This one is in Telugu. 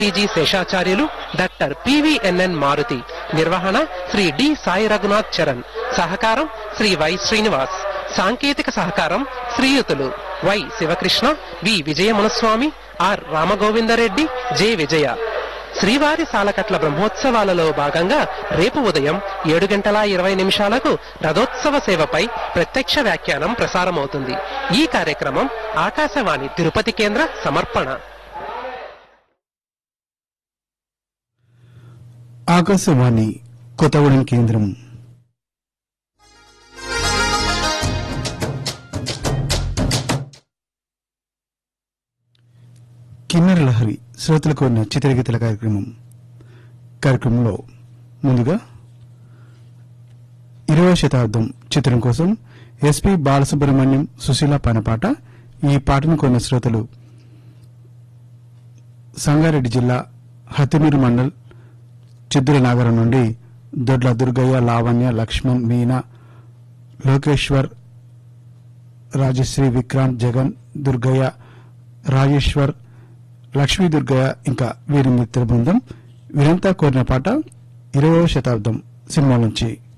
PG Seshacharyulu doctor P V N N Maruthi నిర్వహణ శ్రీ డి సాయి రఘునాథ్ చరణ్ సహకారం శ్రీ వై శ్రీనివాస్ సాంకేతిక సహకారం శ్రీయుతులు Y Sivakrishna V Vijayamunaswamy R Ramagovindareddy J Vijaya శ్రీవారి సాలకట్ల బ్రహ్మోత్సవాలలో భాగంగా రేపు ఉదయం ఏడు గంటల ఇరవై నిమిషాలకు రథోత్సవ సేవపై ప్రత్యక్ష వ్యాఖ్యానం ప్రసారమవుతుంది ఈ కార్యక్రమం ఆకాశవాణి తిరుపతి కేంద్ర సమర్పణ ఆకాశవాణి కొత్తగూడెం కేంద్రం కిన్నెర లహరి శ్రోతలకు ఉన్న చిత్రగీతల కార్యక్రమం కార్యక్రమంలో ముందుగా ఇరవై శతాబ్దం చిత్రం కోసం ఎస్పి బాలసుబ్రహ్మణ్యం సుశీల పనపాట ఈ పాటను కొన్న శ్రోతలు సంగారెడ్డి జిల్లా హతిమీరు మండల్ చిద్దుల నాగరం నుండి దొడ్ల దుర్గయ్య లావణ్య లక్ష్మణ్ మీనా లోకేశ్వర్ రాజశ్రీ విక్రాంత్ జగన్ దుర్గయ్య రాజేశ్వర్ లక్ష్మీ దుర్గయ్య ఇంకా వీరి మిత్ర బృందం వీరంతా కోరిన పాట ఇరవై శతాబ్దం సినిమా నుంచి